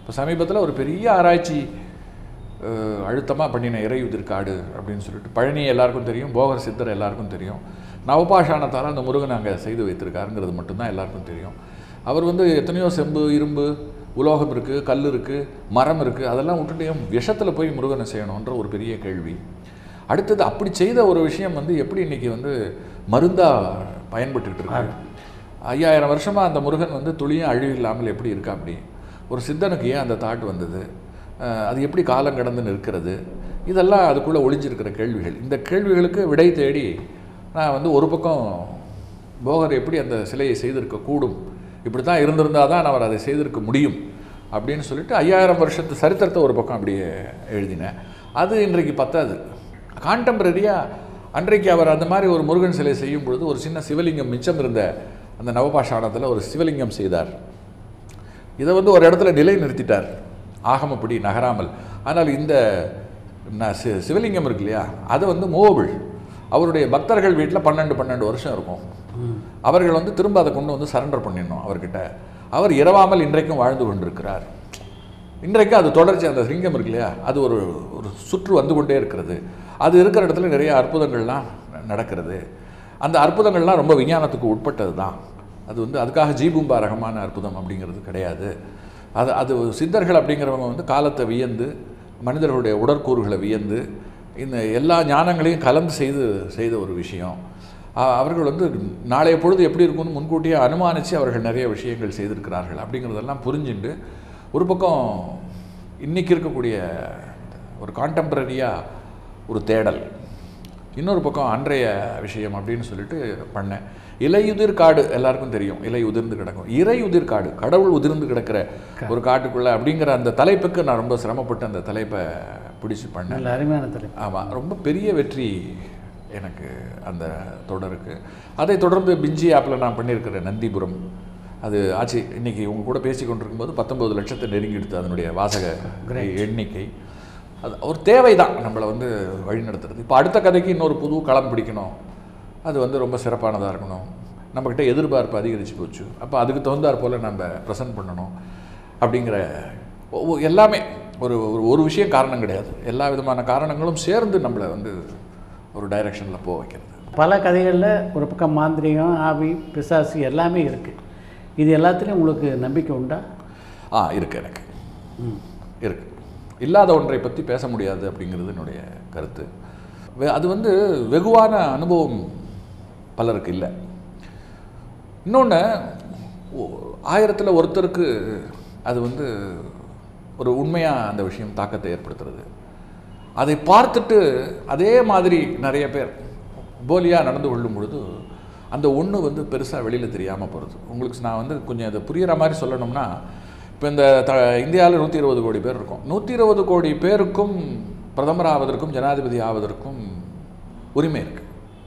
இப்போ சமீபத்தில் ஒரு பெரிய ஆராய்ச்சி அழுத்தமாக பண்ணின இறையுதிர் காடு அப்படின்னு சொல்லிட்டு பழனி எல்லாருக்கும் தெரியும் போகர் சித்தர் எல்லாருக்கும் தெரியும் நவபாஷாணத்தால் அந்த முருகன் அங்கே செய்து வைத்திருக்காருங்கிறது மட்டும்தான் எல்லாருக்கும் தெரியும் அவர் வந்து எத்தனையோ செம்பு இரும்பு உலோகம் இருக்குது கல் இருக்குது மரம் இருக்குது அதெல்லாம் விட்டுட்டு ஏன் விஷத்தில் போய் முருகனை செய்யணுன்ற ஒரு பெரிய கேள்வி அடுத்தது அப்படி செய்த ஒரு விஷயம் வந்து எப்படி இன்னைக்கு வந்து மருந்தாக பயன்பட்டுக்கிட்டு இருக்கு ஐயாயிரம் வருஷமாக அந்த முருகன் வந்து துளியும் அழிவு இல்லாமல் எப்படி இருக்கா அப்படி ஒரு சித்தனுக்கு ஏன் அந்த தாட் வந்தது அஹ் அது எப்படி காலம் கடந்து நிற்கிறது இதெல்லாம் அதுக்குள்ளே ஒளிஞ்சிருக்கிற கேள்விகள் இந்த கேள்விகளுக்கு விடை தேடி நான் வந்து ஒரு பக்கம் போகர் எப்படி அந்த சிலையை செய்திருக்க கூடும் இப்படி தான் இருந்திருந்தால் தான் அவர் அதை செய்திருக்க முடியும் அப்படின்னு சொல்லிட்டு ஐயாயிரம் வருஷத்து சரித்திரத்தை ஒரு பக்கம் அப்படியே எழுதினேன் அது இன்றைக்கு பத்தாது கான்டெம்பரரியாக அன்றைக்கு அவர் அந்த மாதிரி ஒரு முருகன் சிலை செய்யும் பொழுது ஒரு சின்ன சிவலிங்கம் மிச்சம் இருந்த அந்த நவபாஷாணத்தில் ஒரு சிவலிங்கம் செய்தார் இதை வந்து ஒரு இடத்துல நிலை நிறுத்திட்டார் ஆகமப்படி நகராமல் ஆனால் இந்த ந- சி- சிவலிங்கம் இருக்கு இல்லையா அது வந்து மூவபிள் அவருடைய பக்தர்கள் வீட்டில் பன்னெண்டு பன்னெண்டு வருஷம் இருக்கும் அவர்கள் வந்து திரும்ப அதை கொண்டு வந்து சரண்டர் பண்ணிடணும் அவர்கிட்ட அவர் இரவாமல் இன்றைக்கும் வாழ்ந்து கொண்டிருக்கிறார் இன்றைக்கு அது தொடர்ச்சி அந்த சிங்கம் இருக்கு இல்லையா அது ஒரு ஒரு சுற்று வந்து கொண்டே இருக்கிறது அது இருக்கிற இடத்துல நிறைய அற்புதங்கள்லாம் நடக்கிறது அந்த அற்புதங்கள்லாம் ரொம்ப விஞ்ஞானத்துக்கு உட்பட்டது தான் அது வந்து அதுக்காக ஜீபூம்பா ரகமான அற்புதம் அப்படிங்கிறது கிடையாது அது அது சித்தர்கள் அப்படிங்கிறவங்க வந்து காலத்தை வியந்து மனிதர்களுடைய உடற்கூறுகளை வியந்து இந்த எல்லா ஞானங்களையும் கலந்து செய்து செய்த ஒரு விஷயம் அ- அவர்கள் வந்து நாளைய பொழுது எப்படி இருக்கும்னு முன்கூட்டியே அனுமானித்து அவர்கள் நிறைய விஷயங்கள் செய்திருக்கிறார்கள் அப்படிங்கிறதெல்லாம் புரிஞ்சுண்டு ஒரு பக்கம் இன்னைக்கு இருக்கக்கூடிய ஒரு கான்டெம்பரரியாக ஒரு தேடல் இன்னொரு பக்கம் அன்றைய விஷயம் அப்படின்னு சொல்லிட்டு பண்ணேன் இலையுதிர் காடு எல்லாருக்கும் தெரியும் இலை உதிர்ந்து கிடக்கும் இறை உதிர் காடு கடவுள் உதிர்ந்து கிடக்கிற ஒரு காட்டுக்குள்ள அப்படிங்கிற அந்த தலைப்புக்கு நான் ரொம்ப சிரமப்பட்டு அந்த தலைப்பை பிடிச்சு பண்ணேன் நல்ல அருமையான தலைப்பு ஆமாம் ரொம்ப பெரிய வெற்றி எனக்கு அந்த தொடருக்கு அதை தொடர்ந்து பிஞ்சி ஆப்பில் நான் பண்ணியிருக்கிற நந்திபுரம் அது ஆச்சு இன்னைக்கு உங்க கூட பேசி கொண்டிருக்கும்போது பத்தொன்பது லட்சத்தை நெருங்கிடுது அதனுடைய வாசக எண்ணிக்கை அது ஒரு தேவை தான் நம்மளை வந்து வழிநடத்துறது இப்போ அடுத்த கதைக்கு இன்னொரு புது களம் பிடிக்கணும் அது வந்து ரொம்ப சிறப்பானதாக இருக்கணும் நம்மக்கிட்ட எதிர்பார்ப்பு அதிகரித்து போச்சு அப்போ அதுக்கு தகுந்தாற் போல் நம்ம ப்ரெசென்ட் பண்ணணும் அப்படிங்கிற ஒவ்வொ- எல்லாமே ஒரு ஒரு ஒரு விஷயம் காரணம் கிடையாது எல்லா விதமான காரணங்களும் சேர்ந்து நம்மளை வந்து ஒரு டைரக்ஷனில் போக வைக்கிறது பல கதைகளில் ஒரு பக்கம் மாந்திரிகம் ஆவி பிசாசு எல்லாமே இருக்குது இது எல்லாத்துலேயும் உங்களுக்கு நம்பிக்கை உண்டா ஆ இருக்கு எனக்கு இருக்கு இல்லாத ஒன்றை பற்றி பேச முடியாது அப்படிங்கிறது என்னுடைய கருத்து வெ- அது வந்து வெகுவான அனுபவம் பலருக்கு இல்லை இன்னொன்று ஆயிரத்தில் ஒருத்தருக்கு அது வந்து ஒரு உண்மையாக அந்த விஷயம் தாக்கத்தை ஏற்படுத்துறது அதை பார்த்துட்டு அதே மாதிரி நிறைய பேர் போலியாக நடந்து கொள்ளும் பொழுது அந்த ஒன்று வந்து பெருசாக வெளியில் தெரியாமல் போகிறது உங்களுக்கு நான் வந்து கொஞ்சம் அதை புரிகிற மாதிரி சொல்லணும்னா இப்போ இந்த த இந்தியாவில் நூற்றி இருபது கோடி பேர் இருக்கும் நூற்றி இருபது கோடி பேருக்கும் பிரதமர் ஆவதற்கும் ஜனாதிபதி ஆவதற்கும் உரிமை இருக்குது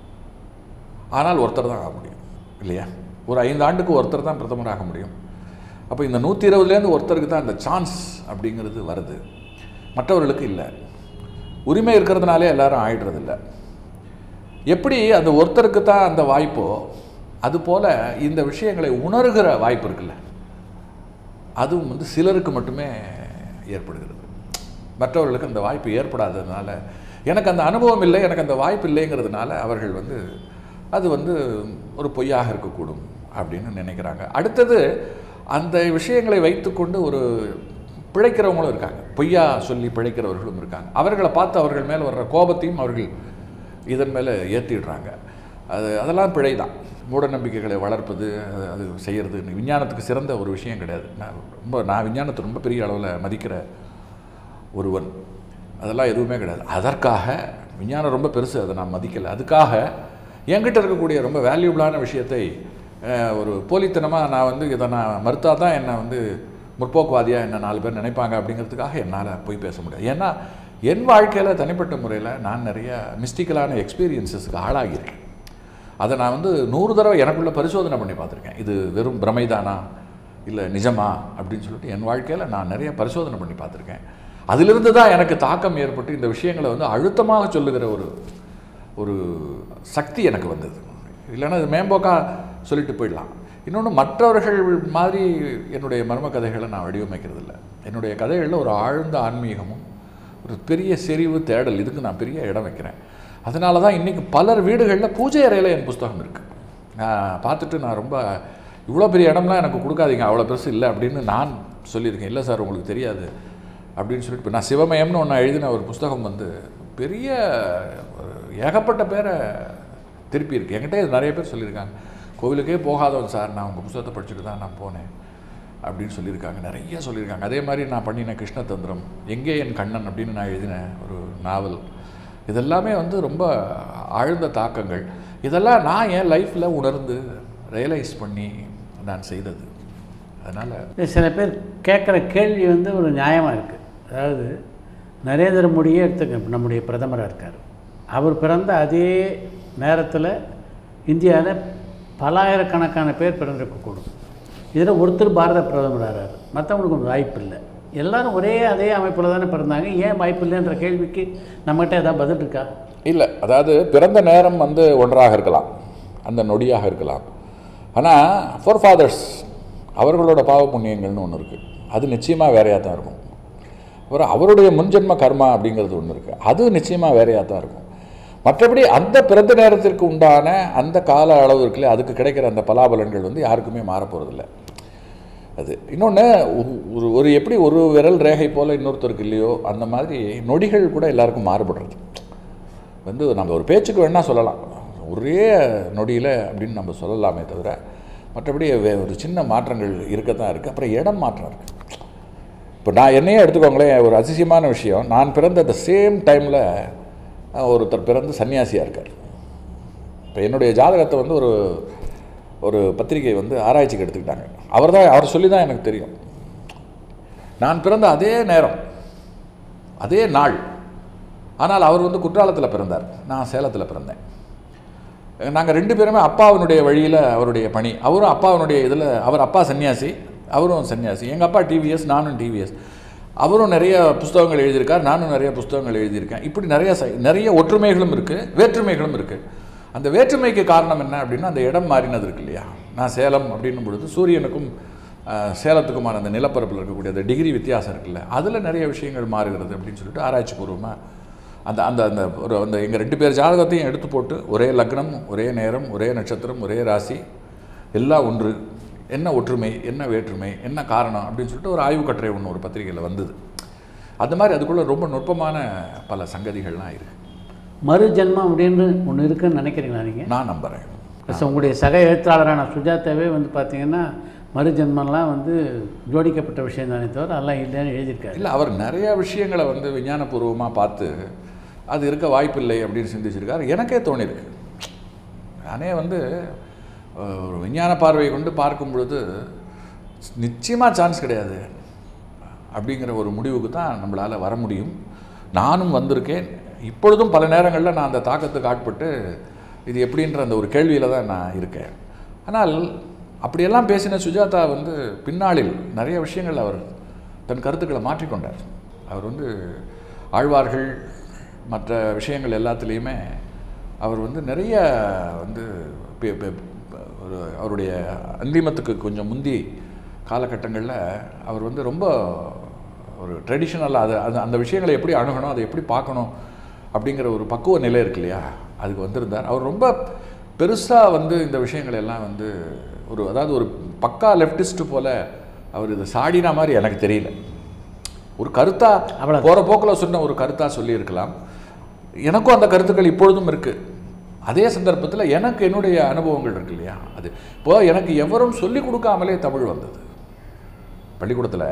ஆனால் ஒருத்தர் தான் ஆக முடியும் இல்லையா ஒரு ஐந்து ஆண்டுக்கு ஒருத்தர் தான் பிரதமர் ஆக முடியும் அப்போ இந்த நூற்றி இருபதுலேருந்து ஒருத்தருக்கு தான் அந்த சான்ஸ் அப்படிங்கிறது வருது மற்றவர்களுக்கு இல்லை உரிமை இருக்கிறதுனாலே எல்லாரும் ஆயிடுறதில்ல எப்படி அந்த ஒருத்தருக்கு தான் அந்த வாய்ப்போ அதுபோல் இந்த விஷயங்களை உணர்கிற வாய்ப்பு இருக்குல்ல அதுவும் வந்து சிலருக்கு மட்டுமே ஏற்படுகிறது மற்றவர்களுக்கு அந்த வாய்ப்பு ஏற்படாததுனால எனக்கு அந்த அனுபவம் இல்லை எனக்கு அந்த வாய்ப்பு இல்லைங்கிறதுனால அவர்கள் வந்து அது வந்து ஒரு பொய்யாக இருக்கக்கூடும் அப்படின்னு நினைக்கிறாங்க அடுத்தது அந்த விஷயங்களை வைத்துக்கொண்டு ஒரு பிழைக்கிறவங்களும் இருக்காங்க பொய்யா சொல்லி பிழைக்கிறவர்களும் இருக்காங்க அவர்களை பார்த்து அவர்கள் மேல் வர்ற கோபத்தையும் அவர்கள் இதன் மேலே ஏற்றிடுறாங்க அது அதெல்லாம் பிழை தான் மூட நம்பிக்கைகளை வளர்ப்பது அது அது செய்கிறது விஞ்ஞானத்துக்கு சிறந்த ஒரு விஷயம் கிடையாது நான் ரொம்ப நான் விஞ்ஞானத்தை ரொம்ப பெரிய அளவில் மதிக்கிற ஒருவன் அதெல்லாம் எதுவுமே கிடையாது அதற்காக விஞ்ஞானம் ரொம்ப பெருசு அதை நான் மதிக்கலை அதுக்காக என்கிட்ட இருக்கக்கூடிய ரொம்ப வேல்யூபிளான விஷயத்தை அஹ், ஒரு போலித்தனமாக நான் வந்து இதை நான் மறுத்தா தான் என்னை வந்து முற்போக்குவாதியாக என்ன நாலு பேர் நினைப்பாங்க அப்படிங்கிறதுக்காக என்னால் போய் பேச முடியாது ஏன்னா என் வாழ்க்கையில் தனிப்பட்ட முறையில் நான் நிறைய மிஸ்டிக்கலான எக்ஸ்பீரியன்ஸஸ்க்கு ஆளாகியிருக்கேன் அதை நான் வந்து நூறு தடவை எனக்குள்ள பரிசோதனை பண்ணி பார்த்துருக்கேன் இது வெறும் பிரமைதானா இல்லை நிஜமா அப்படின்னு சொல்லிட்டு என் வாழ்க்கையில் நான் நிறைய பரிசோதனை பண்ணி பார்த்துருக்கேன் அதிலிருந்து தான் எனக்கு தாக்கம் ஏற்பட்டு இந்த விஷயங்களை வந்து அழுத்தமாக சொல்லுகிற ஒரு ஒரு சக்தி எனக்கு வந்தது இல்லைன்னா இது மேம்போக்காக சொல்லிட்டு போயிடலாம் இன்னொன்று மற்றவர்கள் மாதிரி என்னுடைய மர்ம கதைகளை நான் வடிவமைக்கிறது இல்லை என்னுடைய கதைகளில் ஒரு ஆழ்ந்த ஆன்மீகமும் ஒரு பெரிய செறிவு தேடல் இதுக்கு நான் பெரிய இடம் வைக்கிறேன் அதனால தான் இன்றைக்கி பலர் வீடுகளில் பூஜை அறையில் என் புஸ்தகம் இருக்குது நான் பார்த்துட்டு நான் ரொம்ப இவ்வளோ பெரிய இடம்லாம் எனக்கு கொடுக்காதீங்க அவ்வளோ பெருசு இல்லை அப்படின்னு நான் சொல்லியிருக்கேன் இல்லை சார் உங்களுக்கு தெரியாது அப்படின்னு சொல்லிட்டு இப்போ நான் சிவமயம்னு ஒன்று எழுதின ஒரு புஸ்தகம் வந்து பெரிய ஒரு ஏகப்பட்ட பேரை திருப்பி இருக்கு என்கிட்ட இது நிறைய பேர் சொல்லியிருக்காங்க கோவிலுக்கே போகாதவன் சார் நான் உங்கள் புஸ்தகத்தை படிச்சுட்டு தான் நான் போனேன் அப்படின்னு சொல்லியிருக்காங்க நிறைய சொல்லியிருக்காங்க அதே மாதிரி நான் பண்ணின கிருஷ்ணதந்திரம் எங்கே என் கண்ணன் அப்படின்னு நான் எழுதின ஒரு நாவல் இதெல்லாமே வந்து ரொம்ப ஆழ்ந்த தாக்கங்கள் இதெல்லாம் நான் என் லைஃப்பில் உணர்ந்து ரியலைஸ் பண்ணி நான் செய்தது அதனால் சில பேர் கேட்குற கேள்வி வந்து ஒரு நியாயமாக இருக்குது அதாவது நரேந்திர மோடியே எடுத்துக்க இப்ப நம்முடைய பிரதமராக இருக்கார் அவர் பிறந்த அதே நேரத்தில் இந்தியாவில் பலாயிரக்கணக்கான பேர் பிறந்திருக்கக்கூடும் இதில் ஒருத்தர் பாரத பிரதமராகிறார் மற்றவங்களுக்கு வாய்ப்பு இல்லை எல்லாரும் ஒரே அதே அமைப்பில் தானே பிறந்தாங்க ஏன் வாய்ப்பு இல்லைன்ற கேள்விக்கு நம்மகிட்ட ஏதாவது பதில் இருக்கா இல்லை அதாவது பிறந்த நேரம் வந்து ஒன்றாக இருக்கலாம் அந்த நொடியாக இருக்கலாம் ஆனால் ஃபோர் ஃபாதர்ஸ் அவர்களோட பாவ புண்ணியங்கள்னு ஒன்று இருக்குது அது நிச்சயமாக வேறையாக தான் இருக்கும் அப்புறம் அவருடைய முன்ஜென்ம கர்மா அப்படிங்கிறது ஒன்று இருக்குது அது நிச்சயமாக வேறையாக தான் இருக்கும் மற்றபடி அந்த பிறந்த நேரத்திற்கு உண்டான அந்த கால அளவு இருக்குல்ல அதுக்கு கிடைக்கிற அந்த பலாபலன்கள் வந்து யாருக்குமே மாறப்போகிறதில்ல அது இன்னொன்று ஒரு ஒரு எப்படி ஒரு விரல் ரேகை போல் இன்னொருத்தருக்கு இல்லையோ அந்த மாதிரி நொடிகள் கூட எல்லாருக்கும் மாறுபடுறது வந்து நம்ம ஒரு பேச்சுக்கு வேணால் சொல்லலாம் ஒரே நொடியில் அப்படின்னு நம்ம சொல்லலாமே தவிர மற்றபடி வே ஒரு சின்ன மாற்றங்கள் இருக்கத்தான் இருக்குது அப்புறம் இடம் மாற்றம் இருக்குது இப்போ நான் என்னையே எடுத்துக்கோங்களேன் ஒரு அதிசயமான விஷயம் நான் பிறந்த அந்த சேம் டைமில் ஒருத்தர் பிறந்து சன்னியாசியாக இருக்கார் இப்போ என்னுடைய ஜாதகத்தை வந்து ஒரு ஒரு பத்திரிகை வந்து ஆராய்ச்சிக்கு எடுத்துக்கிட்டாங்க அவர் தான் அவர் சொல்லி தான் எனக்கு தெரியும் நான் பிறந்த அதே நேரம் அதே நாள் ஆனால் அவர் வந்து குற்றாலத்தில் பிறந்தார் நான் சேலத்தில் பிறந்தேன் நாங்கள் ரெண்டு பேருமே அப்பாவினுடைய வழியில் அவருடைய பணி அவரும் அப்பாவினுடைய இதில் அவர் அப்பா சன்னியாசி அவரும் சன்னியாசி எங்கள் அப்பா டிவிஎஸ் நானும் டிவிஎஸ் அவரும் நிறைய புஸ்தகங்கள் எழுதியிருக்கார் நானும் நிறைய புஸ்தகங்கள் எழுதியிருக்கேன் இப்படி நிறைய ச- நிறைய ஒற்றுமைகளும் இருக்குது வேற்றுமைகளும் இருக்குது அந்த வேற்றுமைக்கு காரணம் என்ன அப்படின்னா அந்த இடம் மாறினது இருக்கு இல்லையா நான் சேலம் அப்படின்னும் பொழுது சூரியனுக்கும் அஹ், சேலத்துக்குமான அந்த நிலப்பரப்பில் இருக்கக்கூடிய அந்த டிகிரி வித்தியாசம் இருக்குல்ல அதில் நிறைய விஷயங்கள் மாறுகிறது அப்படின்னு சொல்லிட்டு ஆராய்ச்சி பூர்வமாக அந்த அந்த அந்த ஒரு அந்த எங்கள் ரெண்டு பேர் ஜாதகத்தையும் எடுத்து போட்டு ஒரே லக்னம் ஒரே நேரம் ஒரே நட்சத்திரம் ஒரே ராசி எல்லாம் ஒன்று என்ன ஒற்றுமை என்ன வேற்றுமை என்ன காரணம் அப்படின்னு சொல்லிட்டு ஒரு ஆய்வு கட்டுரை ஒன்று ஒரு பத்திரிகையில் வந்தது அந்த மாதிரி அதுக்குள்ளே ரொம்ப நுட்பமான பல சங்கதிகள்லாம் இருக்குது மறு ஜென்மம் அப்படின்னு ஒன்று இருக்குன்னு நினைக்கிறீங்களா நீங்கள் நான் நம்புகிறேன் ஸோ உங்களுடைய சக எழுத்தாளரான சுஜாதாவே வந்து பார்த்தீங்கன்னா மறு ஜென்மம்லாம் வந்து ஜோடிக்கப்பட்ட விஷயம் தானே தவிர அதெல்லாம் இல்லைன்னு எழுதியிருக்காரு இல்லை அவர் நிறைய விஷயங்களை வந்து விஞ்ஞானபூர்வமாக பார்த்து அது இருக்க வாய்ப்பில்லை அப்படின்னு சிந்திச்சிருக்காரு எனக்கே தோணியிருக்கு நானே வந்து அஹ், ஒரு விஞ்ஞான பார்வையை கொண்டு பார்க்கும் பொழுது நிச்சயமாக சான்ஸ் கிடையாது அப்படிங்கிற ஒரு முடிவுக்கு தான் நம்மளால் வர முடியும் நானும் வந்திருக்கேன் இப்பொழுதும் பல நேரங்களில் நான் அந்த தாக்கத்துக்கு ஆட்பட்டு இது எப்படின்ற அந்த ஒரு கேள்வியில் தான் நான் இருக்கேன் ஆனால் அப்படியெல்லாம் பேசின சுஜாதா வந்து பின்னாளில் நிறைய விஷயங்கள் அவர் தன் கருத்துக்களை மாற்றிக்கொண்டார் அவர் வந்து ஆழ்வார்கள் மற்ற விஷயங்கள் எல்லாத்துலேயுமே அவர் வந்து நிறைய வந்து பே- பே- ஒரு அவருடைய அந்திமத்துக்கு கொஞ்சம் முந்தி காலகட்டங்களில் அவர் வந்து ரொம்ப ஒரு ட்ரெடிஷ்னலாக அது அது அந்த விஷயங்களை எப்படி அணுகணும் அதை எப்படி பார்க்கணும் அப்படிங்கிற ஒரு பக்குவ நிலை இருக்கு இல்லையா அதுக்கு வந்திருந்தார் அவர் ரொம்ப பெருசாக வந்து இந்த விஷயங்கள் எல்லாம் வந்து ஒரு அதாவது ஒரு பக்கா லெஃப்டிஸ்ட் போல அவர் இதை சாடின மாதிரி எனக்கு தெரியல ஒரு கருத்தா அவ்வளவு. போகிற போக்கில் சொன்ன ஒரு கருத்தா சொல்லியிருக்கலாம் எனக்கும் அந்த கருத்துக்கள் இப்பொழுதும் இருக்குது அதே சந்தர்ப்பத்தில் எனக்கு என்னுடைய அனுபவங்கள் இருக்கு இல்லையா அது இப்போ எனக்கு எவரும் சொல்லிக் கொடுக்காமலே தமிழ் வந்தது பள்ளிக்கூடத்தில்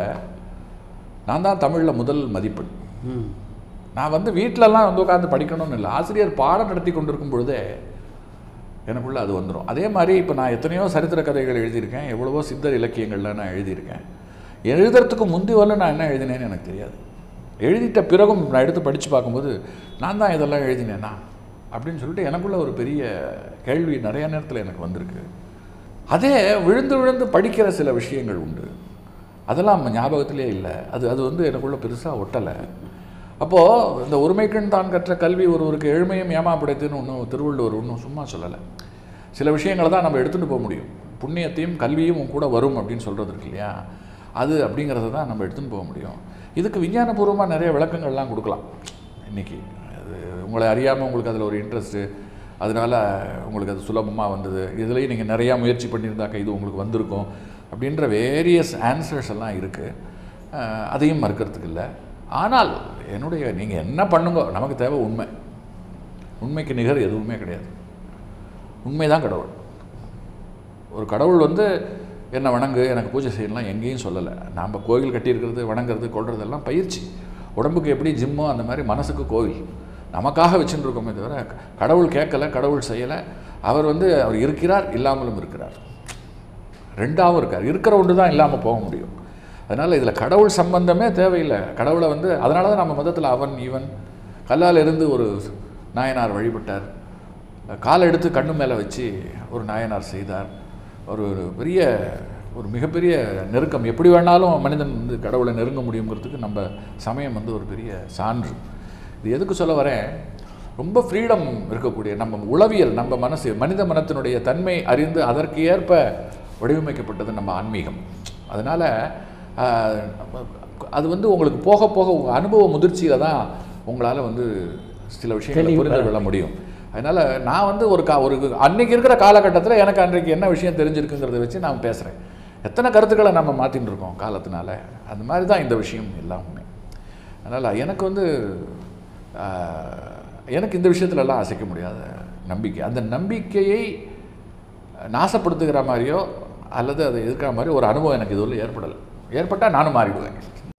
நான் தான் தமிழில் முதல் மதிப்பெண் ம் நான் வந்து வீட்டிலலாம் வந்து உட்காந்து படிக்கணும்னு இல்லை ஆசிரியர் பாடம் நடத்தி கொண்டிருக்கும் பொழுதே எனக்குள்ள அது வந்துடும் அதே மாதிரி இப்போ நான் எத்தனையோ சரித்திர கதைகள் எழுதியிருக்கேன் எவ்வளவோ சித்தர் இலக்கியங்கள்ல நான் எழுதியிருக்கேன் எழுதுறதுக்கு முந்தி வரல நான் என்ன எழுதினேன்னு எனக்கு தெரியாது எழுதிட்ட பிறகும் நான் எடுத்து படித்து பார்க்கும்போது நான் தான் இதெல்லாம் எழுதினேனா அப்படின்னு சொல்லிட்டு எனக்குள்ள ஒரு பெரிய கேள்வி நிறைய நேரத்தில் எனக்கு வந்திருக்கு அதே விழுந்து விழுந்து படிக்கிற சில விஷயங்கள் உண்டு அதெல்லாம் ஞாபகத்திலே இல்லை அது அது வந்து எனக்குள்ள பெருசாக ஒட்டலை அப்போது இந்த ஒருமைக்கண் தான் கற்ற கல்வி ஒருவருக்கு எழுமையும் ஏமாப்படைத்துன்னு ஒன்றும் திருவள்ளுவர் ஒன்றும் சும்மா சொல்லலை சில விஷயங்களை தான் நம்ம எடுத்துகிட்டு போக முடியும் புண்ணியத்தையும் கல்வியும் உன் கூட வரும் அப்படின்னு சொல்கிறது இருக்கு இல்லையா அது அப்படிங்கிறத தான் நம்ம எடுத்துன்னு போக முடியும் இதுக்கு விஞ்ஞானபூர்வமாக நிறைய விளக்கங்கள்லாம் கொடுக்கலாம் இன்றைக்கி அது உங்களை அறியாமல் உங்களுக்கு அதில் ஒரு இன்ட்ரெஸ்ட்டு அதனால் உங்களுக்கு அது சுலபமாக வந்தது இதுலேயும் நீங்கள் நிறையா முயற்சி பண்ணியிருந்தாக்க இது உங்களுக்கு வந்திருக்கும் அப்படின்ற வேரியஸ் ஆன்சர்ஸ் எல்லாம் இருக்குது அதையும் மறுக்கிறதுக்கு இல்லை ஆனால் என்னுடைய நீங்கள் என்ன பண்ணுங்க நமக்கு தேவை உண்மை உண்மைக்கு நிகர் எதுவுமே கிடையாது உண்மை தான் கடவுள் ஒரு கடவுள் வந்து என்ன வணங்கு எனக்கு பூஜை செய்யலாம் எங்கேயும் சொல்லலை நாம் கோவில் கட்டியிருக்கிறது வணங்குறது கொள்றதெல்லாம் பயிற்சி உடம்புக்கு எப்படி ஜிம்மோ அந்த மாதிரி மனசுக்கு கோவில் நமக்காக வச்சுட்டு இருக்கோமே தவிர கடவுள் கேட்கல கடவுள் செய்யலை அவர் வந்து அவர் இருக்கிறார் இல்லாமலும் இருக்கிறார் ரெண்டாவும் இருக்கார் இருக்கிற ஒன்று தான் இல்லாமல் போக முடியும் அதனால் இதில் கடவுள் சம்பந்தமே தேவையில்லை கடவுளை வந்து அதனால தான் நம்ம மதத்தில் அவன் இவன் கல்லால் இருந்து ஒரு நாயனார் வழிபட்டார் காலை எடுத்து கண்ணு மேலே வச்சு ஒரு நாயனார் செய்தார் ஒரு ஒரு பெரிய ஒரு மிகப்பெரிய நெருக்கம் எப்படி வேணாலும் மனிதன் வந்து கடவுளை நெருங்க முடியுங்கிறதுக்கு நம்ம சமயம் வந்து ஒரு பெரிய சான்று இது எதுக்கு சொல்ல வரேன் ரொம்ப ஃப்ரீடம் இருக்கக்கூடிய நம்ம உளவியல் நம்ம மனசு மனித மனத்தினுடைய தன்மை அறிந்து அதற்கு ஏற்ப வடிவமைக்கப்பட்டது நம்ம ஆன்மீகம் அதனால் அது வந்து உங்களுக்கு போக போக உங்கள் அனுபவ முதிர்ச்சியில் தான் உங்களால் வந்து சில விஷயங்களை தெளிவு புரிந்து பெற கொள்ள முடியும் அதனால் நான் வந்து ஒரு கா ஒரு அன்னைக்கு இருக்கிற காலகட்டத்தில் எனக்கு அன்றைக்கு என்ன விஷயம் தெரிஞ்சிருக்குங்கிறத வச்சு நான் பேசுகிறேன் எத்தனை கருத்துக்களை நம்ம மாற்றின்னு இருக்கோம் காலத்தினால அந்த மாதிரி தான் இந்த விஷயம் எல்லாமே அதனால் எனக்கு வந்து ஆஹ், எனக்கு இந்த விஷயத்துலலாம் அசைக்க முடியாத நம்பிக்கை அந்த நம்பிக்கையை நாசப்படுத்துகிற மாதிரியோ அல்லது அதை எதிர்க்கிற மாதிரி ஒரு அனுபவம் எனக்கு இதுவரை ஏற்படலை ஏற்பட்டால் நானும் மாறிடுவேன்